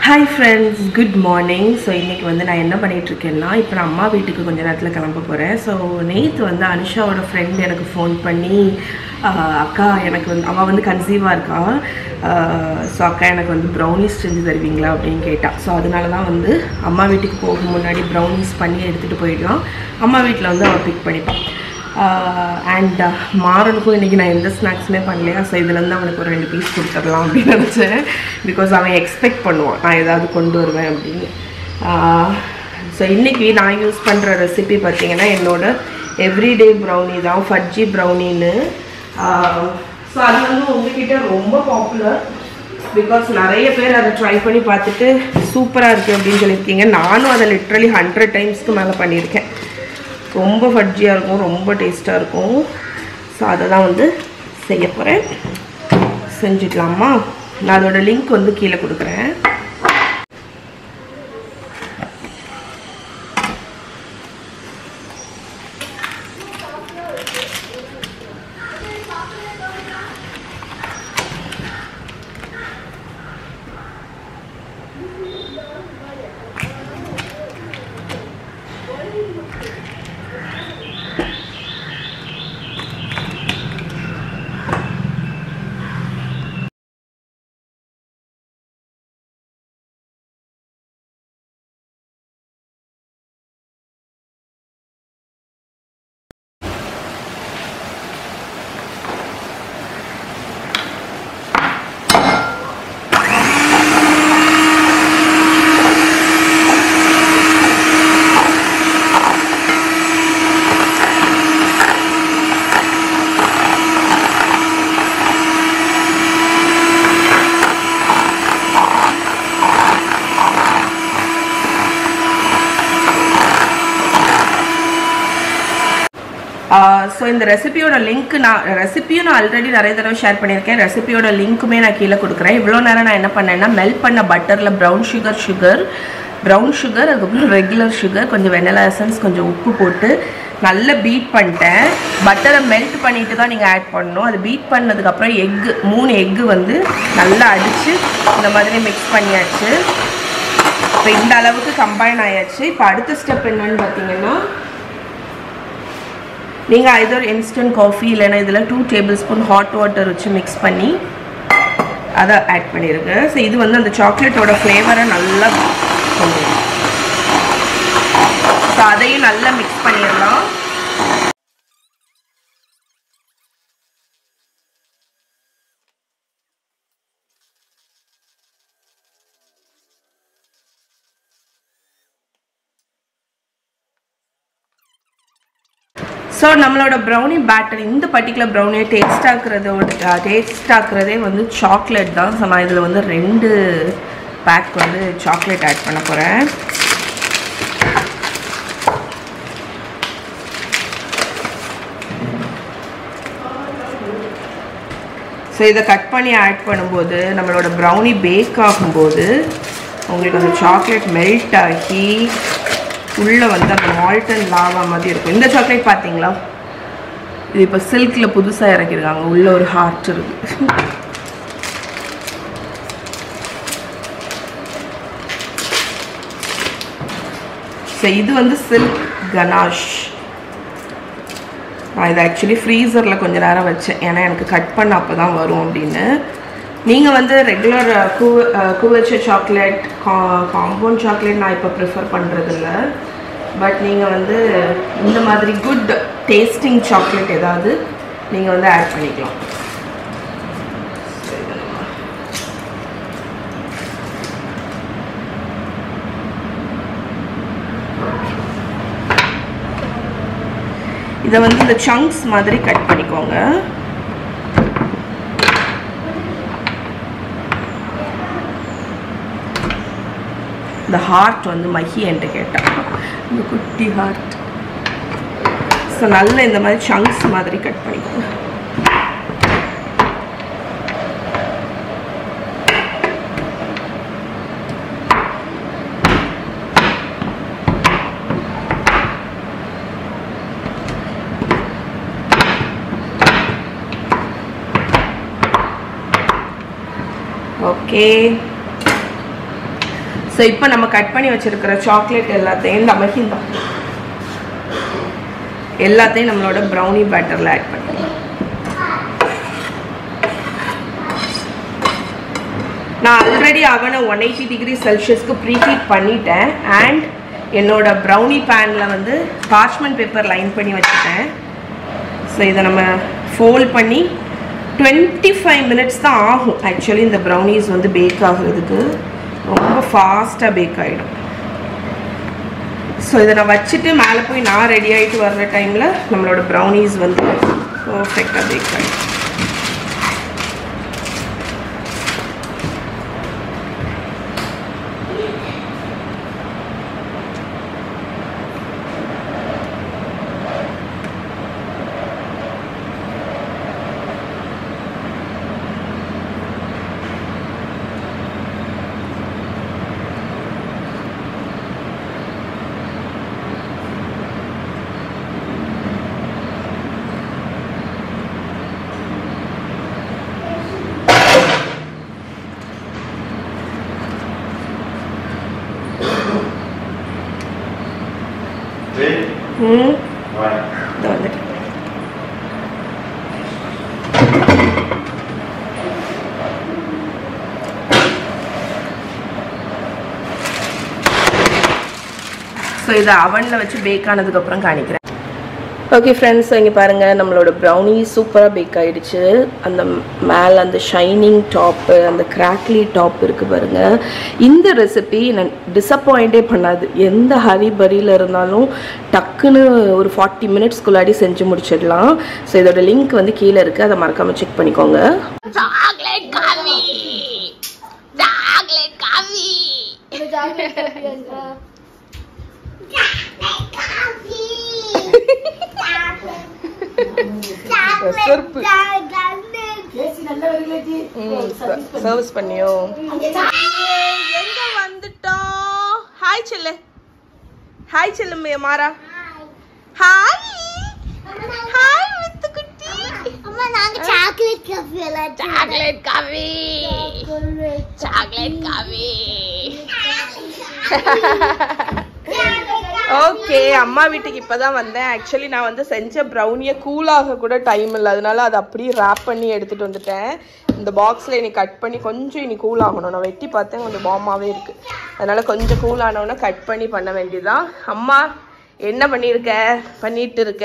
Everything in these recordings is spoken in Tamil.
Hi friends good morning so இன்றைக்கி வந்து நான் என்ன பண்ணிட்டு இருக்கேன்னா இப்போ நான் அம்மா வீட்டுக்கு கொஞ்ச நேரத்தில் கிளம்ப போகிறேன் ஸோ நேற்று வந்து அனுஷாவோட ஃப்ரெண்ட் எனக்கு ஃபோன் பண்ணி ஆஹ், அக்கா எனக்கு வந்து அவள் வந்து கன்சீவாக இருக்கா ஸோ அக்கா எனக்கு வந்து ப்ரௌனிஸ் செஞ்சு தருவீங்களா அப்படின்னு கேட்டாள் ஸோ அதனால தான் வந்து அம்மா வீட்டுக்கு போக முன்னாடி ப்ரௌனிஸ் பண்ணி எடுத்துகிட்டு போயிடலாம் அம்மா வீட்டில் வந்து அவள் பிக் பண்ணிப்பான் அண்ட் மாறனுக்கும் இன்றைக்கி நான் எந்த ஸ்நாக்ஸுமே பண்ணலையா ஸோ இதுலேருந்து அவனுக்கு ஒரு ரெண்டு பீஸ் கொடுத்துடலாம் அப்படின்னு நினச்சேன் பிகாஸ் அவன் எக்ஸ்பெக்ட் பண்ணுவான் நான் ஏதாவது கொண்டு வருவேன் அப்படின்னு ஸோ இன்றைக்கி நான் யூஸ் பண்ணுற ரெசிபி பார்த்தீங்கன்னா என்னோட எவ்ரிடே ப்ரௌனி தான் ஃபட்ஜி ப்ரௌனின்னு ஸோ அது வந்து உங்ககிட்ட ரொம்ப பாப்புலர் பிகாஸ் நிறைய பேர் அதை ட்ரை பண்ணி பார்த்துட்டு சூப்பராக இருக்குது அப்படின்னு சொல்லியிருக்கீங்க நானும் அதை லிட்ரலி ஹண்ட்ரட் டைம்ஸ்க்கு மேலே பண்ணியிருக்கேன் ரொம்ப ஃபட்ஜியாக இருக்கும் ரொம்ப டேஸ்ட்டாக இருக்கும் ஸோ அதை தான் வந்து செய்ய போகிறேன் செஞ்சுக்கலாமா நான் அதோட லிங்க் வந்து கீழே கொடுக்குறேன் ஸோ இந்த ரெசிபியோட லிங்க் நான் ரெசிபியும் நான் ஆல்ரெடி நிறைய தடவை ஷேர் பண்ணியிருக்கேன் ரெசிபியோட லிங்க்குமே நான் கீழே கொடுக்குறேன் இவ்வளோ நேரம் நான் என்ன பண்ணேன்னா மெல்ட் பண்ண பட்டரில் brown sugar sugar brown sugar அதுக்கப்புறம் ரெகுலர் சுகர் கொஞ்சம் வெனிலா எசன்ஸ் கொஞ்சம் உப்பு போட்டு நல்லா பீட் பண்ணிட்டேன் பட்டரை மெல்ட் பண்ணிட்டு தான் நீங்கள் ஆட் பண்ணணும் அது பீட் பண்ணதுக்கப்புறம் எக்கு மூணு எக்கு வந்து நல்லா அடித்து இந்த மாதிரி மிக்ஸ் பண்ணியாச்சு இப்போ இந்த அளவுக்கு கம்பைன் ஆயாச்சு இப்போ அடுத்த ஸ்டெப் என்னன்னு பார்த்தீங்கன்னா நீங்கள் ஐதர் இன்ஸ்டன்ட் காஃபி இல்லைன்னா இதில் two tablespoon hot water வச்சு மிக்ஸ் பண்ணி அதை ஆட் பண்ணிடுங்க ஸோ இது வந்து அந்த சாக்லேட்டோட ஃப்ளேவரை நல்லா கொண்டு வரும் ஸோ அதையும் நல்லா மிக்ஸ் பண்ணிடலாம் ஸோ நம்மளோட ப்ரௌனி பேட்டர் இந்த பர்டிகுலர் ப்ரௌனியை டேஸ்ட் ஆக்குறதோட டேஸ்ட் ஆக்குறதே வந்து சாக்லேட் தான் ஸோ நான் இதில் வந்து ரெண்டு பேக் வந்து சாக்லேட் ஆட் பண்ண போகிறேன் ஸோ இதை கட் பண்ணி ஆட் பண்ணும்போது நம்மளோட ப்ரௌனி பேக் ஆகும்போது உங்களுக்கு அந்த சாக்லேட் மெல்ட் ஆகி உள்ளே வந்து அந்த மால்டன் லாவா மாதிரி இருக்கும் இந்த சாக்லேட் பார்த்தீங்களா இது இப்போ சில்கில் புதுசாக இறக்கிருக்காங்க உள்ள ஒரு ஹார்ட் இருக்கு ஸோ இது வந்து சில்க் கனாஷ் நான் இதை ஆக்சுவலி ஃப்ரீசரில் கொஞ்ச நேரம் வச்சேன் ஏன்னா எனக்கு கட் பண்ண அப்போ தான் வரும் அப்படின்னு நீங்கள் வந்து ரெகுலர் கூ கூவச்ச சாக்லேட் கா காம்பவுண்ட் சாக்லேட் நான் இப்போ ப்ரிஃபர் பண்ணுறதில்ல பட் நீங்கள் வந்து இந்த மாதிரி குட் டேஸ்டிங் சாக்லேட் ஏதாவது நீங்கள் வந்து ஆட் பண்ணிக்கலாம் இதை வந்து இந்த சங்க்ஸ் மாதிரி கட் பண்ணிக்கோங்க இந்த ஹார்ட் வந்து மஹி என்கிட்ட கேட்டான் இந்த குட்டி ஹார்ட் ஸோ நல்ல இந்த மாதிரி சங்க்ஸ் மாதிரி கட் பண்ணிக்கோங்க ஓகே ஸோ இப்போ நம்ம கட் பண்ணி வச்சிருக்கிற சாக்லேட் எல்லாத்தையும் இந்த மஹிந்தா எல்லாத்தையும் நம்மளோட ப்ரௌனி பேட்டரில் ஆட் பண்ணிக்கலாம் நான் ஆல்ரெடி அவனை ஒன் எயிட்டி டிகிரி செல்சியஸ்க்கு ப்ரீஹீட் பண்ணிட்டேன் அண்ட் என்னோட ப்ரௌனி பேனில் வந்து பார்ச்மெண்ட் பேப்பர் லைன் பண்ணி வச்சுட்டேன் ஸோ இதை நம்ம ஃபோல்ட் பண்ணி டுவெண்ட்டி ஃபைவ் மினிட்ஸ் தான் ஆகும் ஆக்சுவலி இந்த ப்ரௌனிஸ் வந்து பேக் ஆகுறதுக்கு ரொம்ப ஃபாஸ்ட்டாக பேக் ஆகிடும் ஸோ இதை நான் வச்சுட்டு மேலே போய் நான் ரெடி ஆகிட்டு வர்ற டைமில் நம்மளோட ப்ரௌனிஸ் வந்து பர்ஃபெக்டாக பேக் ஆகிடும் ம் இதோ வந்துட்டு ஸோ இதை அவனில் வச்சு பேக் ஆனதுக்கப்புறம் காணிக்கிறேன் ஓகே ஃப்ரெண்ட்ஸ் இங்கே பாருங்கள் நம்மளோட ப்ரௌனி சூப்பராக பேக் ஆகிடுச்சு அந்த மேலே அந்த ஷைனிங் டாப்பு அந்த கிராக்லி டாப் இருக்குது பாருங்கள் இந்த ரெசிபி நான் டிசப்பாயிண்டே பண்ணாது எந்த ஹரி பரியில் இருந்தாலும் டக்குன்னு ஒரு ஃபார்ட்டி மினிட்ஸ்க்குள்ளாடி செஞ்சு முடிச்சிடலாம் ஸோ இதோட லிங்க் வந்து கீழே இருக்குது அதை மறக்காமல் செக் பண்ணிக்கோங்க Chocolate coffee! Chocolate coffee! செருப்பு சர்வீஸ் பண்ணியோ எங்க வந்துட்டோம் ஹாய் செல்லு ஹாய் செல்லு மாறா ஹாய் ஹாய் வித்து குட்டி அம்மா நாங்க சாக்லேட் காஃபி எல்லாம் chocolate coffee chocolate coffee okay அம்மா வீட்டுக்கு இப்பதான் வந்தேன் ஆக்சுவலி நான் வந்து செஞ்ச ப்ரௌனியை கூலாக கூட டைம் இல்லை அதனால அதை அப்படியே ரேப் பண்ணி எடுத்துட்டு வந்துட்டேன் இந்த பாக்ஸில் இனி கட் பண்ணி கொஞ்சம் இனி கூல் ஆகணும் நான் வெட்டி பார்த்தேன் கொஞ்சம் பாமாவே இருக்கு அதனால கொஞ்சம் கூல் ஆனவுடனே கட் பண்ணி பண்ண வேண்டியதுதான் அம்மா என்ன பண்ணியிருக்க பண்ணிட்டு இருக்க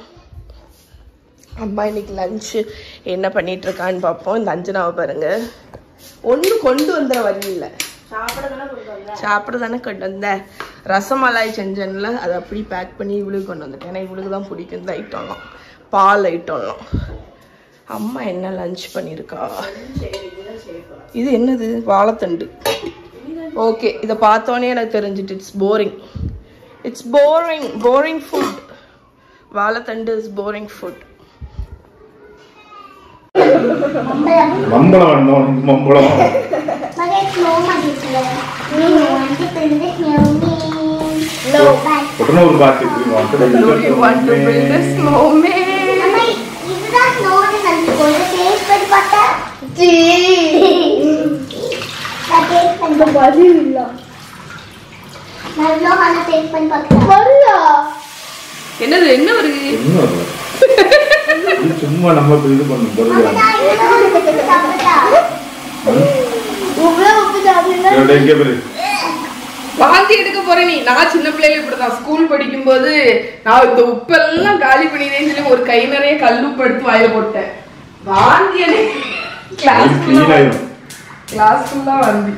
அம்மா இன்னைக்கு லஞ்சு என்ன பண்ணிட்டு இருக்கான்னு பார்ப்போம் இந்த அஞ்சனாவை பாருங்க ஒன்றும் கொண்டு வந்துட வழி இல்லை சாப்பிட தானே கொண்டு வந்தேன் ரசமலாய் செஞ்சேன்ல அதை அப்படி பேக் பண்ணி இவளுக்கு கொண்டு வந்துட்டேன் ஏன்னா இவளுக்கு தான் பிடிக்கும் இந்த ஐட்டம்லாம் பால் ஐட்டம்லாம் அம்மா என்ன லஞ்ச் பண்ணியிருக்கா இது என்னது வாழைத்தண்டு ஓகே இதை பார்த்தோன்னே எனக்கு தெரிஞ்சிட்டு it's boring it's boring boring food வாழைத்தண்டு இஸ் போரிங் ஃபுட் மம்பளம் வேணும் மம்பளம் மகே ஸ்னோ பண்ணிட்டு நீ வந்து பிரிந்து ஸ்னோமி நோ பட் உடனே ஒரு packet you want to build a snowman அம்மா இதுதான் ஸ்னோன்னு நான் கொஞ்சம் டேஸ்ட் பண்ணி பார்த்தா ஜீ நான் டேஸ்ட் பண்ணி பதில் இல்ல நான் ஹான டேஸ்ட் பண்ணி பார்த்தேன் வரல என்னது என்ன வருது என்ன அது? இது சும்மா நம்ம இப்ப இது பண்ணும் பொருள் நான் இன்னும் சாப்பிட்டா உள்ள உப்பு சாப்பிடுங்க எங்க பேரு வாந்தி எடுக்க போற நீ நான் சின்ன பிள்ளைல இப்படிதான் ஸ்கூல் படிக்கும்போது நான் இந்த உப்பெல்லாம் காலி பண்ணினேன்னு சொல்லி ஒரு கை நிறைய கல்லுப்பு எடுத்து வாயில போட்டேன் வாந்தி கிளாஸ் கிளீன் ஆயிரும் கிளாஸ் ஃபுல்லா வாந்தி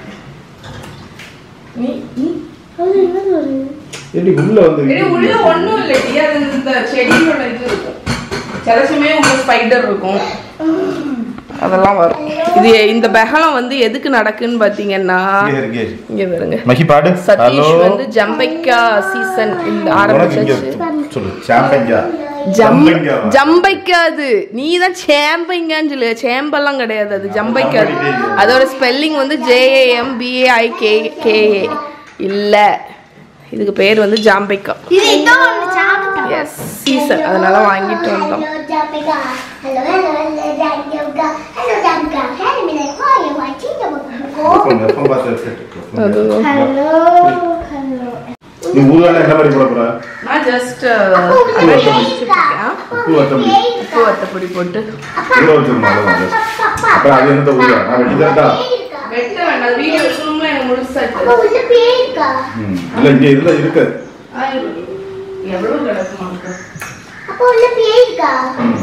நீ நீ எப்படி உள்ள வந்து ஏடி, உள்ள ஒண்ணும் இல்லடி அது இந்த செடியோட இது இருக்கும் சில சமயம் உள்ள ஸ்பைடர் இருக்கும் அதெல்லாம் வரும் இது இந்த பெகலம் வந்து எதுக்கு நடக்குன்னு பாத்தீங்கன்னா இங்க இரு, இங்க இரு. இங்க பாருங்க மகி பாடு ஹலோ சதீஷ் வந்து ஜம்பைக்கா சீசன் இந்த உனக்கு இங்க ஆரம்பிச்சாச்சு சொல்லு சாம்பங்கா ஜம் ஜம்பங்கா ஜம்பைக்காது நீ தான் சேம்பைங்கான்னு சொல்லு சேம்பெல்லாம் கிடையாது அது ஜம்பைக்காது அதோட ஸ்பெல்லிங் வந்து ஜேஏஎம் பிஏஐ கே கேஏ இல்ல இதுக்கு பேர் வந்து ஜாம்பைக்கா இது இதோ ஒன்று சாப்பிட்டா எஸ் சீசன் அதனால வாங்கிட்டு வந்தோம் Hello, Jessica. Hello, hello, hello, Jessica. Hello, Jessica. Hello, Mina. How are you watching the book? எப்போ எப்போ பார்த்து எடுத்துட்டு அது ஹலோ ஹலோ நீ ஊர்ல என்ன மாதிரி போட போற நான் ஜஸ்ட் உப்பு வத்தப்பொடி உப்பு வத்தப்பொடி போட்டு ஊற வச்சிருமா அப்புறம் அது என்னத்த ஊற நான் வெட்டி தரட்டா வெட்ட வேண்டாம் வீடியோ ரூம்ல எனக்கு முழுசா அப்போ உள்ள பேய் இருக்கா ம் இல்ல இங்க இதுல இருக்கு எவ்வளவு கிடக்குமா அப்போ உள்ள பேய் இருக்கா ம்.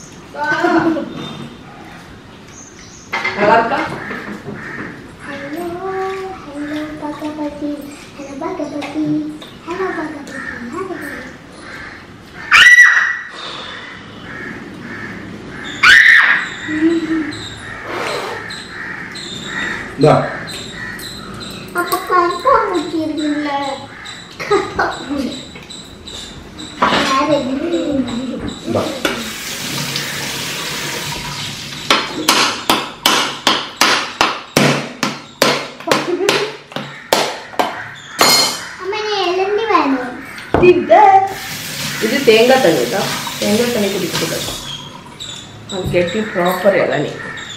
நல்லா இருக்கா hello hello Bhagapathi hello Bhagapathi hello Bhagapathi hello இந்தா அப்போ கற்பா மூச்சி இருக்குல்ல கற்பா மூச்சி வேற என்ன இந்தா அம்மா நீ எழுந்து வேணும் இது தேங்காய் தண்ணி தான் தேங்காய் தண்ணி குடிக்கிறது கெட்டி ப்ராப்பர் இளநீ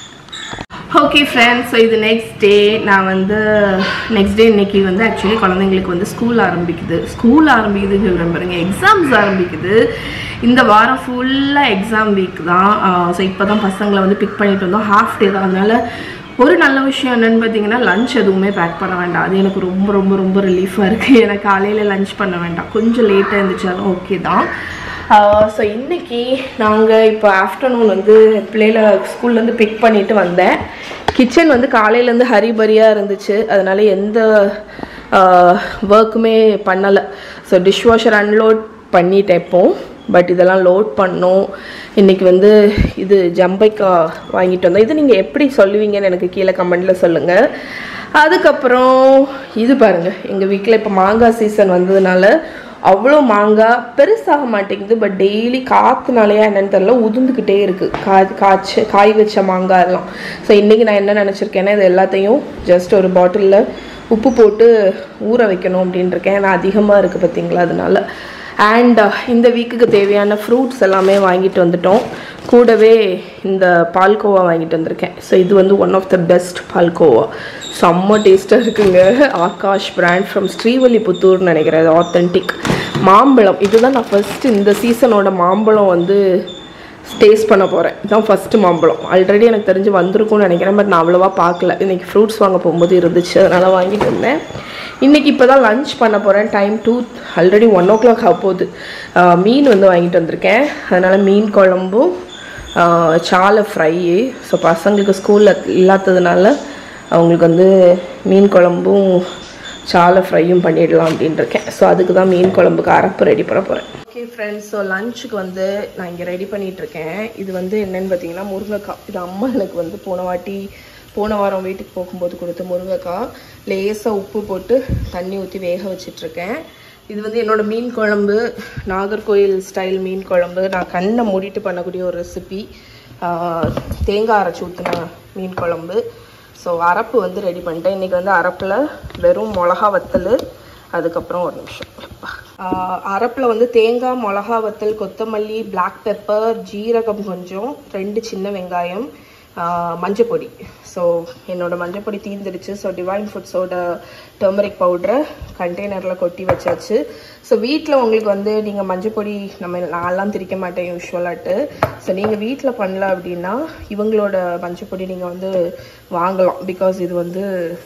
ஓகே ஃப்ரெண்ட்ஸ் ஸோ இது நெக்ஸ்ட் டே நான் வந்து நெக்ஸ்ட் டே இன்னைக்கு வந்து ஆக்சுவலி குழந்தைங்களுக்கு வந்து ஸ்கூல் ஆரம்பிக்குது ஸ்கூல் ஆரம்பிக்குதுன்னு சொல்கிறேன் பாருங்க எக்ஸாம்ஸ் ஆரம்பிக்குது இந்த வாரம் ஃபுல்லாக எக்ஸாம் வீக் தான் ஸோ இப்போ தான் பசங்களை வந்து பிக் பண்ணிட்டு வந்தோம் ஹாஃப் டே தான் அதனால ஒரு நல்ல விஷயம் என்னன்னு பார்த்தீங்கன்னா லஞ்ச் எதுவுமே பேக் பண்ண வேண்டாம் அது எனக்கு ரொம்ப ரொம்ப ரொம்ப ரிலீஃபாக இருக்குது எனக்கு காலையில் லஞ்ச் பண்ண வேண்டாம் கொஞ்சம் லேட்டாக இருந்துச்சாலும் ஓகே தான் ஸோ இன்னைக்கு நாங்கள் இப்போ ஆஃப்டர்நூன் வந்து பிள்ளைகளை ஸ்கூல்லேருந்து பிக் பண்ணிட்டு வந்தேன் கிச்சன் வந்து காலையிலேருந்து ஹரிபரியாக இருந்துச்சு அதனால எந்த ஒர்க்குமே பண்ணலை ஸோ டிஷ்வாஷர் அன்லோட் பண்ணிட்டேன் இப்போ பட் இதெல்லாம் லோட் பண்ணோம் இன்னைக்கு வந்து இது ஜம்பைக்கா வாங்கிட்டு வந்தோம் இது நீங்கள் எப்படி சொல்லுவீங்கன்னு எனக்கு கீழே கமெண்ட்டில் சொல்லுங்கள் அதுக்கப்புறம் இது பாருங்கள் எங்கள் வீட்டில் இப்போ மாங்காய் சீசன் வந்ததுனால அவ்வளோ மாங்காய் பெருசாக மாட்டேங்குது பட் டெய்லி காற்றுனாலையா என்னன்னு தெரியல உதிர்ந்துக்கிட்டே இருக்குது கா காய்ச்சி காய் வச்ச மாங்காய் எல்லாம் ஸோ இன்றைக்கி நான் என்ன நினச்சிருக்கேன்னா இது எல்லாத்தையும் ஜஸ்ட் ஒரு பாட்டிலில் உப்பு போட்டு ஊற வைக்கணும் அப்படின்னு இருக்கேன் ஏன்னா அதிகமாக இருக்குது பார்த்தீங்களா அதனால அண்ட் இந்த வீக்குக்கு தேவையான ஃப்ரூட்ஸ் எல்லாமே வாங்கிட்டு வந்துட்டோம் கூடவே இந்த பால்கோவா வாங்கிட்டு வந்திருக்கேன் ஸோ இது வந்து one of the best palkova செம்ம டேஸ்ட்டாக இருக்குங்க ஆகாஷ் பிராண்ட் ஃப்ரம் ஸ்ரீவல்லிபுத்தூர்னு நினைக்கிறேன் அது ஆத்தென்டிக் மாம்பழம் இதுதான் நான் ஃபஸ்ட்டு இந்த சீசனோட மாம்பழம் வந்து டேஸ்ட் பண்ண போகிறேன் இதுதான் ஃபஸ்ட்டு மாம்பழம் ஆல்ரெடி எனக்கு தெரிஞ்சு வந்திருக்கும்னு நினைக்கிறேன் பட் நான் அவ்வளோவா பார்க்கல இன்றைக்கி ஃப்ரூட்ஸ் வாங்க போகும்போது இருந்துச்சு அதனால் வாங்கிட்டு வந்தேன் இன்றைக்கி இப்போ தான் லஞ்ச் பண்ண போகிறேன் time too already one o'clock ஆக போகுது ஆஹ் மீன் வந்து வாங்கிட்டு வந்திருக்கேன் அதனால் மீன் குழம்பும் ஆஹ் சாலை ஃப்ரை ஸோ பசங்களுக்கு ஸ்கூலில் இல்லாததுனால அவங்களுக்கு வந்து மீன் குழம்பும் சாலை ஃப்ரையும் பண்ணிடலாம் அப்படின்னு இருக்கேன் ஸோ அதுக்கு தான் மீன் குழம்புக்கு அரைப்பு ரெடி பண்ண போகிறேன் ஓகே ஃப்ரெண்ட்ஸ் ஸோ லஞ்சுக்கு வந்து நான் இங்கே ரெடி பண்ணிட்டு இருக்கேன் இது வந்து என்னன்னு பார்த்தீங்கன்னா முருங்கைக்காய் இது அம்மா எனக்கு வந்து போன வாட்டி போன வாரம் வீட்டுக்கு போகும்போது கொடுத்த முருங்கைக்காய் லேசாக உப்பு போட்டு தண்ணி ஊற்றி வேக வச்சிட்ருக்கேன் இது வந்து என்னோட மீன் குழம்பு நாகர்கோயில் ஸ்டைல் மீன் குழம்பு நான் கண்ணை மூடிட்டு பண்ணக்கூடிய ஒரு ரெசிபி தேங்காய் அரைச்சி ஊற்றின மீன் குழம்பு ஸோ அரப்பு வந்து ரெடி பண்ணிட்டேன் இன்றைக்கி வந்து அரப்பில் வெறும் மிளகா வத்தல் அதுக்கப்புறம் ஒரு நிமிஷம் அரப்பில் வந்து தேங்காய் மிளகா வத்தல் கொத்தமல்லி பிளாக் பெப்பர் ஜீரகம் கொஞ்சம் ரெண்டு சின்ன வெங்காயம் ஆஹ் மஞ்சப்பொடி ஸோ என்னோட மஞ்சப்பொடி தீர்ந்துடுச்சு ஸோ டிவைன் ஃபுட்ஸோட டர்மரிக் பவுடரை கண்டெய்னரில் கொட்டி வச்சாச்சு ஸோ வீட்டில் உங்களுக்கு வந்து நீங்கள் மஞ்சப்பொடி நம்ம நான்லாம் திரிக்க மாட்டேன் யூஸ்வலாட்டு ஸோ நீங்கள் வீட்டில் பண்ணல அப்படின்னா இவங்களோட மஞ்சப்பொடி நீங்கள் வந்து வாங்கலாம் பிகாஸ் இது வந்து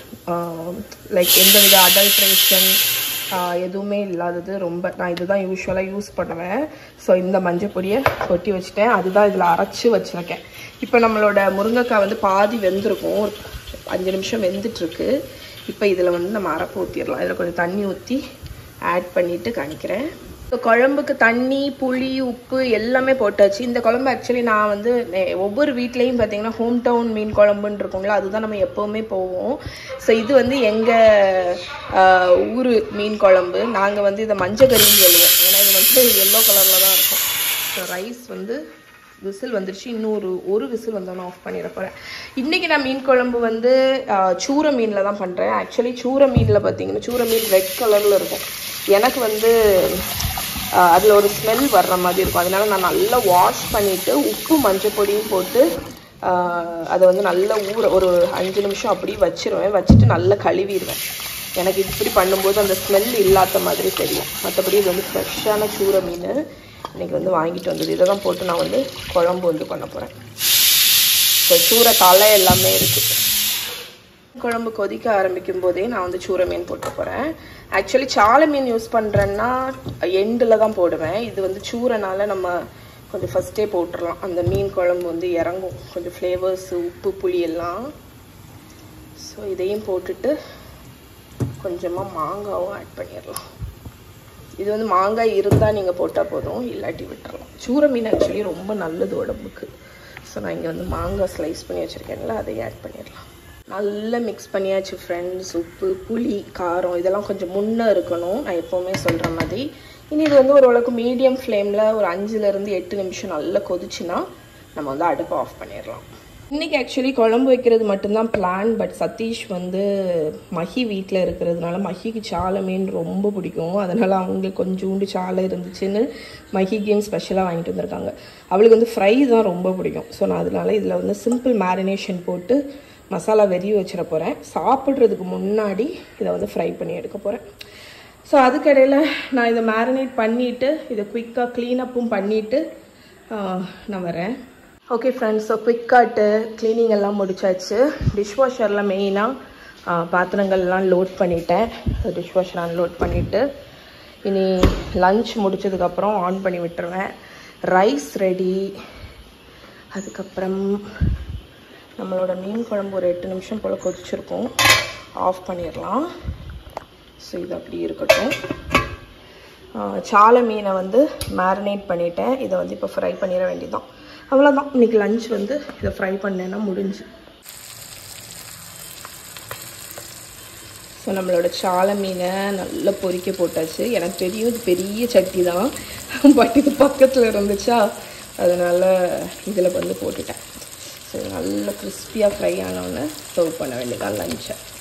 லைக் எந்த வித அடல்ட்ரேஷன் எதுவுமே இல்லாதது ரொம்ப நான் இதுதான் யூஸ்வலாக யூஸ் பண்ணுவேன் ஸோ இந்த மஞ்சள் பொடியை கொட்டி வச்சுட்டேன் அதுதான் இதில் அரைச்சி வச்சுருக்கேன் இப்போ நம்மளோட முருங்கைக்காய் வந்து பாதி வெந்திருக்கும் ஒரு அஞ்சு நிமிஷம் வெந்துட்டுருக்கு இப்போ இதில் வந்து நம்ம அரைப்பு ஊற்றிடலாம் இதில் கொஞ்சம் தண்ணி ஊற்றி ஆட் பண்ணிவிட்டு காணிக்கிறேன் ஸோ குழம்புக்கு தண்ணி புளி உப்பு எல்லாமே போட்டாச்சு இந்த குழம்பு ஆக்சுவலி நான் வந்து நெ- ஒவ்வொரு வீட்லேயும் பார்த்தீங்கன்னா ஹோம் டவுன் மீன் குழம்புன்னு இருக்குங்களா அதுதான் நம்ம எப்போவுமே போவோம் ஸோ இது வந்து எங்கள் ஊர் மீன் குழம்பு நாங்கள் வந்து இதை மஞ்சள் கறின்னு சொல்லுவோம் ஏன்னா இது வந்து எல்லோ கலரில் தான் இருக்கும் ஸோ ரைஸ் வந்து விசில் வந்துருச்சு இன்னொரு ஒரு விசில் வந்தோன்னே ஆஃப் பண்ணிட போகிறேன் இன்றைக்கி நான் மீன் குழம்பு வந்து ஆஹ், சூர மீனில் தான் பண்ணுறேன் ஆக்சுவலி சூர மீனில் பார்த்தீங்கன்னா சூர மீன் ரெட் கலரில் இருக்கும் எனக்கு வந்து அதில் ஒரு ஸ்மெல் வர்ற மாதிரி இருக்கும் அதனால நான் நல்லா வாஷ் பண்ணிவிட்டு உப்பு மஞ்சள் பொடியும் போட்டு ஆஹ் அதை வந்து நல்லா ஊற ஒரு அஞ்சு நிமிஷம் அப்படியே வச்சிருவேன் வச்சுட்டு நல்லா கழுவிடுவேன் எனக்கு இப்படி பண்ணும்போது அந்த ஸ்மெல் இல்லாத மாதிரி தெரியும் மற்றபடி இது வந்து ஃப்ரெஷ்ஷான சூற மீன் இன்னைக்கு வந்து வாங்கிட்டு வந்தது இதை தான் போட்டு நான் வந்து குழம்பு வந்து பண்ண போகிறேன் ஸோ சூற தலை எல்லாமே இருக்குது குழம்பு கொதிக்க ஆரம்பிக்கும் போதே நான் வந்து சூற மீன் போட்டு போகிறேன் ஆக்சுவலி சாலை மீன் யூஸ் பண்ணுறேன்னா எண்டில் தான் போடுவேன் இது வந்து சூறனால நம்ம கொஞ்சம் ஃபஸ்ட்டே போட்டுடலாம் அந்த மீன் குழம்பு வந்து இறங்கும் கொஞ்சம் ஃப்ளேவர்ஸ் உப்பு புளி எல்லாம் ஸோ இதையும் போட்டுட்டு கொஞ்சமாக மாங்காவும் ஆட் பண்ணிடலாம் இது வந்து மாங்காய் இருந்தால் நீங்கள் போட்டால் போதும் இல்லாட்டி விட்டுறலாம் சூற மீன் ஆக்சுவலி ரொம்ப நல்லது உடம்புக்கு ஸோ நான் இங்கே வந்து மாங்காய் ஸ்லைஸ் பண்ணி வச்சுருக்கேன்ல அதையும் ஆட் பண்ணிடலாம் நல்லா மிக்ஸ் பண்ணியாச்சு ஃப்ரெண்ட்ஸ் உப்பு புளி காரம் இதெல்லாம் கொஞ்சம் முன்னே இருக்கணும் நான் எப்போவுமே சொல்கிற மாதிரி இனி இது வந்து ஓரளவுக்கு மீடியம் ஃப்ளேமில் ஒரு அஞ்சுலேருந்து எட்டு நிமிஷம் நல்லா கொதிச்சுன்னா நம்ம வந்து அடுப்பை ஆஃப் பண்ணிடலாம் இன்றைக்கி ஆக்சுவலி குழம்பு வைக்கிறது மட்டும்தான் பிளான் பட் சதீஷ் வந்து மஹி வீட்டில் இருக்கிறதுனால மஹிக்கு சாலை மீன் ரொம்ப பிடிக்கும் அதனால் அவங்களுக்கு கொஞ்சோண்டு சாலை இருந்துச்சுன்னு மஹிக்கும் ஸ்பெஷலாக வாங்கிட்டு வந்திருக்காங்க அவளுக்கு வந்து ஃப்ரை தான் ரொம்ப பிடிக்கும் ஸோ நான் அதனால இதில் வந்து சிம்பிள் மேரினேஷன் போட்டு மசாலா வெறிய வச்சிட போகிறேன் சாப்பிட்றதுக்கு முன்னாடி இதை வந்து ஃப்ரை பண்ணி எடுக்க போகிறேன் ஸோ அதுக்கடையில் நான் இதை மேரினேட் பண்ணிவிட்டு இதை குயிக்காக க்ளீனப்பும் பண்ணிவிட்டு நான் வரேன் ஓகே ஃப்ரெண்ட்ஸ் ஸோ குயிக்காட்டு க்ளீனிங் எல்லாம் முடிச்சாச்சு டிஷ்வாஷரில் மெயினாக பாத்திரங்கள்லாம் லோட் பண்ணிட்டேன் டிஷ்வாஷர் அன்லோட் பண்ணிவிட்டு இனி லஞ்ச் முடிச்சதுக்கப்புறம் ஆன் பண்ணி விட்டுருவேன் ரைஸ் ரெடி அதுக்கப்புறம் நம்மளோட மீன் குழம்பு ஒரு எட்டு நிமிஷம் போல் கொதிச்சிருக்கும் ஆஃப் பண்ணிடலாம் ஸோ இது அப்படி இருக்கட்டும் ஆஹ் சாலை மீனை வந்து மேரினேட் பண்ணிட்டேன் இதை வந்து இப்போ ஃப்ரை பண்ணிட வேண்டியதுதான் அவ்வளோதான் இன்னைக்கு லஞ்ச் வந்து இதை ஃப்ரை பண்ணேன்னா முடிஞ்சு ஸோ நம்மளோட சாலை மீனை நல்லா பொரிக்க போட்டாச்சு எனக்கு தெரியும் இது பெரிய சட்டி தான் பட் இது பக்கத்தில் இருந்துச்சா அதனால் இதில் வந்து போட்டுட்டேன் ஸோ நல்லா கிறிஸ்பியாக ஃப்ரை ஆனோடனே சர்வ் பண்ண வேண்டியதான் லஞ்சை